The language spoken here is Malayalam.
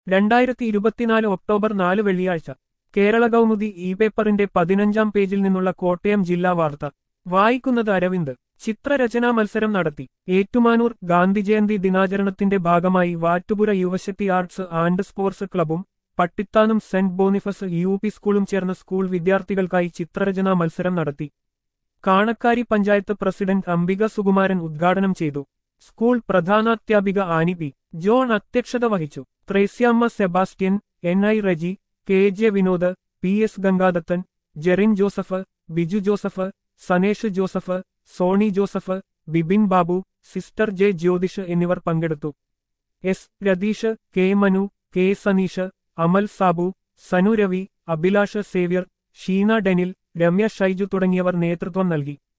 രണ്ടായിരത്തി ഇരുപത്തിനാല് ഒക്ടോബർ നാല് വെള്ളിയാഴ്ച കേരള കൗമുദി ഇ പേപ്പറിന്റെ പതിനഞ്ചാം പേജിൽ നിന്നുള്ള കോട്ടയം ജില്ലാ വാർത്ത വായിക്കുന്നത് അരവിന്ദ് ചിത്രരചനാ മത്സരം നടത്തി ഏറ്റുമാനൂർ ഗാന്ധിജയന്തി ദിനാചരണത്തിന്റെ ഭാഗമായി Vattupura Yuvasakthi arts and sports ക്ലബും Pattithanam saint Boniface U P സ്കൂളും ചേർന്ന് സ്കൂൾ വിദ്യാർത്ഥികൾക്കായി ചിത്രരചനാ മത്സരം നടത്തി കാണക്കാരി പഞ്ചായത്ത് പ്രസിഡന്റ് അംബിക സുകുമാരൻ ഉദ്ഘാടനം ചെയ്തു സ്കൂൾ പ്രധാനാധ്യാപിക ആനി പി ജോൺ അധ്യക്ഷത വഹിച്ചു Thressiamma Sebastian N I Reji K J Vinod P S Gangadathan Jerin Joseph Biju Joseph Sanesh Joseph Soni Joseph Bibin Babu sister J Jyothish എന്നിവർ പങ്കെടുത്തു S Ratheesh K Manu K Saneesh Amal Sabu Sanu Ravi Abhilash Xavier Sheena Denil Ramya Shaiju തുടങ്ങിയവർ നേതൃത്വം നൽകി